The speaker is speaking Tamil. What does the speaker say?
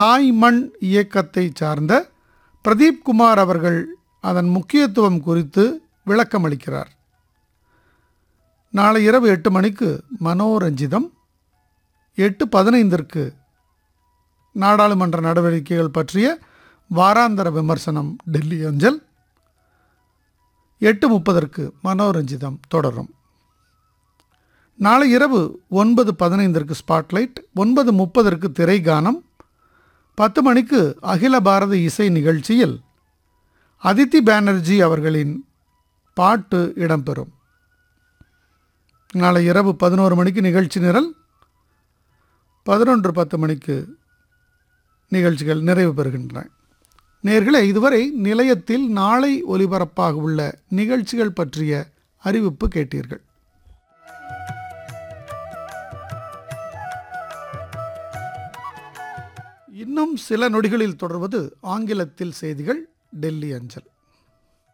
தாய் மண் இயக்கத்தை சார்ந்த பிரதீப் குமார் அவர்கள் அதன் முக்கியத்துவம் குறித்து விளக்கமளிக்கிறார் நாளை இரவு எட்டு மணிக்கு மனோரஞ்சிதம் எட்டு பதினைந்திற்கு நாடாளுமன்ற நடவடிக்கைகள் பற்றிய வாராந்தர விமர்சனம் டெல்லி அஞ்சல் எட்டு முப்பதற்கு மனோரஞ்சிதம் தொடரும் நாளை இரவு ஒன்பது பதினைந்திற்கு ஸ்பாட்லைட் ஒன்பது முப்பதற்கு திரைகானம் பத்து மணிக்கு அகில பாரத இசை நிகழ்ச்சியில் அதித்தி பானர்ஜி அவர்களின் பாட்டு இடம்பெறும் நாளை இரவு பதினோரு மணிக்கு நிகழ்ச்சி நிரல் பதினொன்று பத்து மணிக்கு நிகழ்ச்சிகள் நிறைவு பெறுகின்றன நேர்களே இதுவரை நிலையத்தில் நாளை ஒலிபரப்பாக உள்ள நிகழ்ச்சிகள் பற்றிய அறிவிப்பு கேட்டீர்கள் இன்னும் சில நொடிகளில் தொடர்வது ஆங்கிலத்தில் செய்திகள் டெல்லி அஞ்சல்